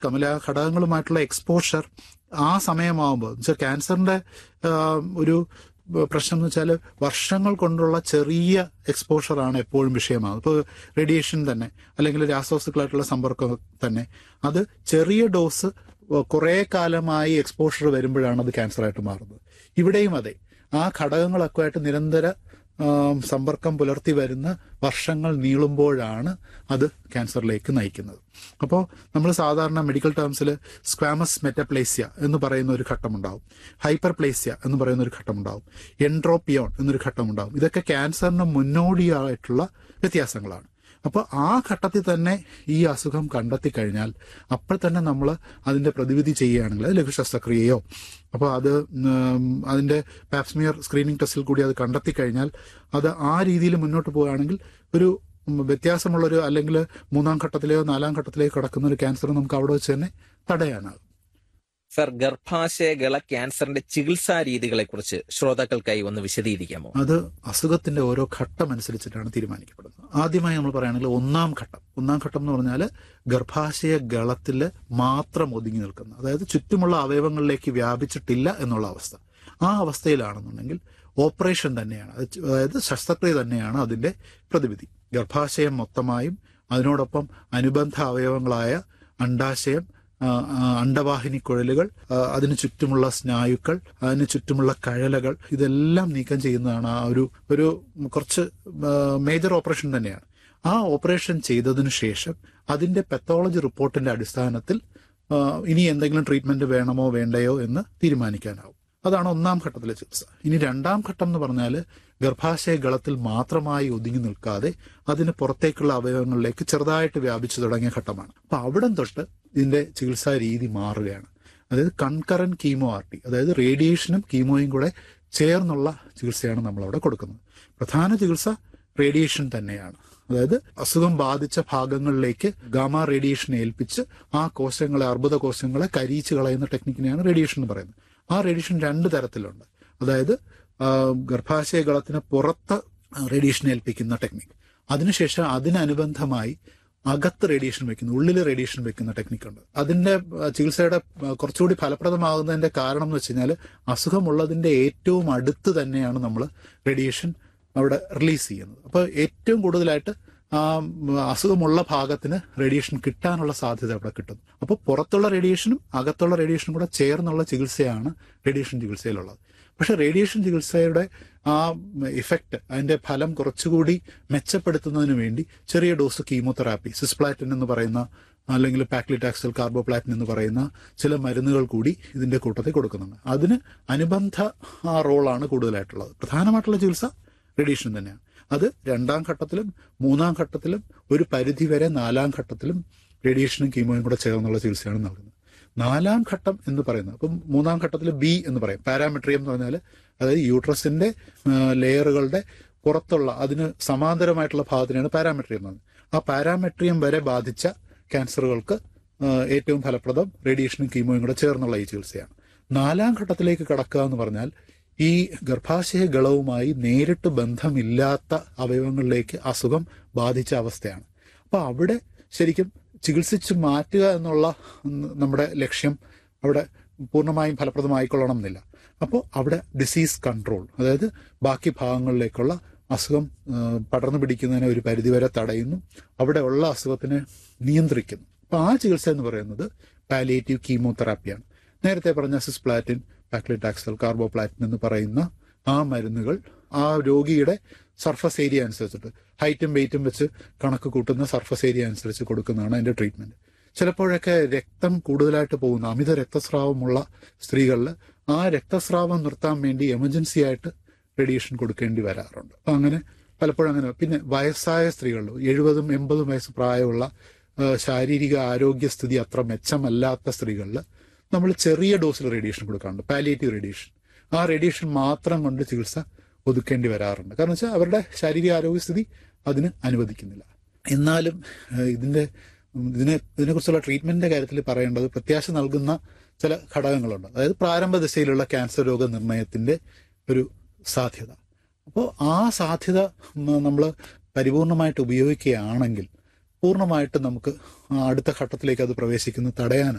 Kamala ഘടകങ്ങളുമായിട്ടുള്ള exposure ആ സമയമാകുമ്പോൾ വെച്ചാൽ ക്യാൻസറിന്റെ ആ, ഒരു പ്രശ്നം എന്ന് വെച്ചാൽ വർഷങ്ങൾ കൊണ്ടുള്ള ചെറിയ എക്സ്പോഷറാണ് എപ്പോഴും വിഷയമാകുന്നത് ഇപ്പോൾ റേഡിയേഷൻ തന്നെ അല്ലെങ്കിൽ രാസവസ്തുക്കളായിട്ടുള്ള സമ്പർക്കം തന്നെ അത് ചെറിയ ഡോസ് കുറേ കാലമായി എക്സ്പോഷർ വരുമ്പോഴാണ് അത് ക്യാൻസറായിട്ട് മാറുന്നത് ഇവിടെയും അതെ ആ ഘടകങ്ങളൊക്കെ ആയിട്ട് നിരന്തര ആം, സമ്പർക്കം പുലർത്തി വരുന്ന വർഷങ്ങൾ നീളുമ്പോഴാണ് അത് ക്യാൻസറിലേക്ക് നയിക്കുന്നത് അപ്പോൾ നമ്മൾ സാധാരണ മെഡിക്കൽ ടേംസിൽ സ്ക്വാമസ് മെറ്റപ്ലേസ്യ എന്ന് പറയുന്ന ഒരു ഘട്ടമുണ്ടാവും ഹൈപ്പർപ്ലേസ്യ എന്ന് പറയുന്ന ഒരു ഘട്ടമുണ്ടാവും എൻട്രോപ്പിയോൺ എന്നൊരു ഘട്ടമുണ്ടാവും ഇതൊക്കെ ക്യാൻസറിന് മുന്നോടിയായിട്ടുള്ള വ്യത്യാസങ്ങളാണ് അപ്പോൾ ആ ഘട്ടത്തിൽ തന്നെ ഈ അസുഖം കണ്ടെത്തി കഴിഞ്ഞാൽ അപ്പോൾ തന്നെ നമ്മൾ അതിന്റെ പ്രതിവിധി ചെയ്യുകയാണെങ്കിൽ അത് ലഘു ശസ്ത്രക്രിയയോ അപ്പോൾ അത് ഉം, അതിന്റെ പാപ്സ്മിയർ സ്ക്രീനിങ് ടെസ്റ്റിൽ കൂടി അത് കണ്ടെത്തി കഴിഞ്ഞാൽ അത് ആ രീതിയിൽ മുന്നോട്ട് പോവുകയാണെങ്കിൽ ഒരു ഉം, വ്യത്യാസമുള്ളൊരു അല്ലെങ്കിൽ മൂന്നാം ഘട്ടത്തിലെയോ നാലാം ഘട്ടത്തിലേക്കോ കടക്കുന്ന ഒരു ക്യാൻസർ നമുക്ക് അവിടെ വെച്ച് തന്നെ തടയാനാകും സർ ഗർഭാശയകള ക്യാൻസറിന്റെ ചികിത്സാ രീതികളെ കുറിച്ച് ശ്രോതാക്കൾക്കായി ഒന്ന് വിശദീകരിക്കാമോ അത് അസുഖത്തിന്റെ ഓരോ ഘട്ടം അനുസരിച്ചിട്ടാണ് തീരുമാനിക്കപ്പെടുന്നത് ആദ്യമായി നമ്മൾ പറയുകയാണെങ്കിൽ ഒന്നാം ഘട്ടം ഒന്നാം ഘട്ടം എന്ന് പറഞ്ഞാൽ ഗർഭാശയ ഗളത്തിൽ മാത്രം ഒതുങ്ങി നിൽക്കുന്ന അതായത് ചുറ്റുമുള്ള അവയവങ്ങളിലേക്ക് വ്യാപിച്ചിട്ടില്ല എന്നുള്ള അവസ്ഥ ആ അവസ്ഥയിലാണെന്നുണ്ടെങ്കിൽ ഓപ്പറേഷൻ തന്നെയാണ് അത് ചു- അതായത് ശസ്ത്രക്രിയ തന്നെയാണ് അതിന്റെ പ്രതിവിധി ഗർഭാശയം മൊത്തമായും അതിനോടൊപ്പം അനുബന്ധ അവയവങ്ങളായ അണ്ടാശയം ആ, ആ, അണ്ടവാഹിനി കുഴലുകൾ ആ, അതിന് ചുറ്റുമുള്ള സ്നായുക്കൾ അതിന് ചുറ്റുമുള്ള കഴലകൾ ഇതെല്ലാം നീക്കം ചെയ്യുന്നതാണ് ആ ഒരു ഒരു കുറച്ച് മേജർ ഓപ്പറേഷൻ തന്നെയാണ് ആ ഓപ്പറേഷൻ ചെയ്തതിനു ശേഷം അതിന്റെ പെത്തോളജി റിപ്പോർട്ടിന്റെ അടിസ്ഥാനത്തിൽ ആ, ഇനി എന്തെങ്കിലും ട്രീറ്റ്മെന്റ് വേണമോ വേണ്ടയോ എന്ന് തീരുമാനിക്കാനാവും അതാണ് ഒന്നാം ഘട്ടത്തിലെ ചികിത്സ ഇനി രണ്ടാം ഘട്ടം എന്ന് പറഞ്ഞാൽ ഗർഭാശയ ഗളത്തിൽ മാത്രമായി ഒതുങ്ങി നിൽക്കാതെ അതിന് പുറത്തേക്കുള്ള അവയവങ്ങളിലേക്ക് ചെറുതായിട്ട് വ്യാപിച്ചു തുടങ്ങിയ ഘട്ടമാണ് അപ്പൊ അവിടം തൊട്ട് ഇതിന്റെ ചികിത്സാ രീതി മാറുകയാണ് അതായത് കൺകറന്റ് കീമോ ആർ ടി അതായത് റേഡിയേഷനും കീമോയും കൂടെ ചേർന്നുള്ള ചികിത്സയാണ് നമ്മൾ അവിടെ കൊടുക്കുന്നത് പ്രധാന ചികിത്സ റേഡിയേഷൻ തന്നെയാണ് അതായത് അസുഖം ബാധിച്ച ഭാഗങ്ങളിലേക്ക് ഗാമ റേഡിയേഷൻ ഏൽപ്പിച്ച് ആ കോശങ്ങളെ അർബുദ കോശങ്ങളെ കരിയിച്ച് കളയുന്ന ടെക്നിക്കിനെയാണ് റേഡിയേഷൻ എന്ന് പറയുന്നത് ആ റേഡിയേഷൻ രണ്ട് തരത്തിലുണ്ട് അതായത് ആ, ഗർഭാശയ ഗളത്തിന് പുറത്ത് റേഡിയേഷൻ ഏൽപ്പിക്കുന്ന ടെക്നിക്ക് അതിനുശേഷം അതിനനുബന്ധമായി അകത്ത് റേഡിയേഷൻ വെക്കുന്ന ഉള്ളിൽ റേഡിയേഷൻ വെക്കുന്ന ടെക്നിക്കുണ്ട് അതിന്റെ ആ, ചികിത്സയുടെ ആ, കുറച്ചുകൂടി ഫലപ്രദമാകുന്നതിന്റെ കാരണം എന്ന് വെച്ച് കഴിഞ്ഞാൽ അസുഖമുള്ളതിന്റെ ഏറ്റവും അടുത്ത് തന്നെയാണ് നമ്മൾ റേഡിയേഷൻ അവിടെ റിലീസ് ചെയ്യുന്നത് അപ്പോൾ ഏറ്റവും കൂടുതലായിട്ട് ആ ഉം, അസുഖമുള്ള ഭാഗത്തിന് റേഡിയേഷൻ കിട്ടാനുള്ള സാധ്യത അവിടെ കിട്ടുന്നു അപ്പോൾ പുറത്തുള്ള റേഡിയേഷനും അകത്തുള്ള റേഡിയേഷനും കൂടെ ചേർന്നുള്ള ചികിത്സയാണ് റേഡിയേഷൻ ചികിത്സയിലുള്ളത് പക്ഷെ റേഡിയേഷൻ ചികിത്സയുടെ ആ ഇഫക്റ്റ് അതിന്റെ ഫലം കുറച്ചുകൂടി മെച്ചപ്പെടുത്തുന്നതിന് വേണ്ടി ചെറിയ ഡോസ് കീമോതെറാപ്പി സിസ്പ്ലാറ്റിൻ എന്ന് പറയുന്ന അല്ലെങ്കിൽ പാക്ലിറ്റാക്സൽ കാർബോപ്ലാറ്റിൻ എന്ന് പറയുന്ന ചില മരുന്നുകൾ കൂടി ഇതിന്റെ കൂട്ടത്തിൽ കൊടുക്കുന്നുണ്ട് അതിന് അനുബന്ധ ആ റോളാണ് കൂടുതലായിട്ടുള്ളത് പ്രധാനമായിട്ടുള്ള ചികിത്സ റേഡിയേഷൻ തന്നെയാണ് അത് രണ്ടാം ഘട്ടത്തിലും മൂന്നാം ഘട്ടത്തിലും ഒരു പരിധിവരെ നാലാം ഘട്ടത്തിലും റേഡിയേഷനും കീമോയും കൂടെ ചേർന്നുള്ള ചികിത്സയാണ് നൽകുന്നത് നാലാം ഘട്ടം എന്ന് പറയുന്നത് അപ്പം മൂന്നാം ഘട്ടത്തിൽ ബി എന്ന് പറയും പാരാമെട്രിയം എന്ന് പറഞ്ഞാൽ അതായത് യൂട്രസിന്റെ ലെയറുകളുടെ പുറത്തുള്ള അതിന് സമാന്തരമായിട്ടുള്ള ഭാഗത്തിനാണ് പാരാമെട്രിയം എന്ന് പറയുന്നത് ആ പാരാമെട്രിയം വരെ ബാധിച്ച ക്യാൻസറുകൾക്ക് ആ, ഏറ്റവും ഫലപ്രദം റേഡിയേഷനും കീമോയും കൂടെ ചേർന്നുള്ള ഈ ചികിത്സയാണ് നാലാം ഘട്ടത്തിലേക്ക് കടക്കുക എന്ന് പറഞ്ഞാൽ ഈ ഗർഭാശയ ഗളവുമായി നേരിട്ട് ബന്ധമില്ലാത്ത അവയവങ്ങളിലേക്ക് അസുഖം ബാധിച്ച അവസ്ഥയാണ് അപ്പൊ അവിടെ ശരിക്കും ചികിത്സിച്ച് മാറ്റുക എന്നുള്ള ഉം, നമ്മുടെ ലക്ഷ്യം അവിടെ പൂർണ്ണമായും ഫലപ്രദമായിക്കൊള്ളണം എന്നില്ല അപ്പോൾ അവിടെ ഡിസീസ് കൺട്രോൾ അതായത് ബാക്കി ഭാഗങ്ങളിലേക്കുള്ള അസുഖം ആ, പടർന്നു പിടിക്കുന്നതിനെ ഒരു പരിധിവരെ തടയുന്നു അവിടെ ഉള്ള അസുഖത്തിനെ നിയന്ത്രിക്കുന്നു അപ്പൊ ആ ചികിത്സ എന്ന് പറയുന്നത് പാലിയേറ്റീവ് കീമോതെറാപ്പിയാണ് നേരത്തെ പറഞ്ഞ സിസ്പ്ലാറ്റിൻ പാക്ലിറ്റാക്സൽ കാർബോപ്ലാറ്റിൻ എന്ന് പറയുന്ന ആ മരുന്നുകൾ ആ രോഗിയുടെ സർഫസ് ഏരിയ അനുസരിച്ചിട്ട് ഹൈറ്റും വെയിറ്റും വെച്ച് കണക്ക് കൂട്ടുന്ന സർഫസ് ഏരിയ അനുസരിച്ച് കൊടുക്കുന്നതാണ് അതിന്റെ ട്രീറ്റ്മെന്റ് ചിലപ്പോഴൊക്കെ രക്തം കൂടുതലായിട്ട് പോകുന്ന അമിത രക്തസ്രാവമുള്ള സ്ത്രീകളിൽ ആ രക്തസ്രാവം നിർത്താൻ വേണ്ടി എമർജൻസി ആയിട്ട് റേഡിയേഷൻ കൊടുക്കേണ്ടി വരാറുണ്ട് അപ്പൊ അങ്ങനെ പലപ്പോഴും അങ്ങനെ പിന്നെ വയസ്സായ സ്ത്രീകളിൽ എഴുപതും എൺപതും വയസ്സ് പ്രായമുള്ള ആ, ശാരീരിക ആരോഗ്യസ്ഥിതി അത്ര മെച്ചമല്ലാത്ത സ്ത്രീകളിൽ നമ്മൾ ചെറിയ ഡോസിൽ റേഡിയേഷൻ കൊടുക്കാറുണ്ട് പാലിയേറ്റീവ് റേഡിയേഷൻ ആ റേഡിയേഷൻ മാത്രം കൊണ്ട് ചികിത്സ ഒതുക്കേണ്ടി വരാറുണ്ട് കാരണം വെച്ചാൽ അവരുടെ ശാരീരിക ആരോഗ്യസ്ഥിതി അതിന് അനുവദിക്കുന്നില്ല എന്നാലും ഏഹ്, ഇതിന്റെ ഉം, ഇതിനെ ഇതിനെക്കുറിച്ചുള്ള ട്രീറ്റ്മെന്റിന്റെ കാര്യത്തിൽ പറയേണ്ടത് പ്രത്യാശ നൽകുന്ന ചില ഘടകങ്ങളുണ്ട് അതായത് പ്രാരംഭ ദശയിലുള്ള ക്യാൻസർ രോഗ നിർണയത്തിന്റെ ഒരു സാധ്യത അപ്പോൾ ആ സാധ്യത നമ്മൾ പരിപൂർണമായിട്ട് ഉപയോഗിക്കുകയാണെങ്കിൽ പൂർണ്ണമായിട്ടും നമുക്ക് ആ അടുത്ത ഘട്ടത്തിലേക്ക് അത് പ്രവേശിക്കുന്നത് തടയാനാണ്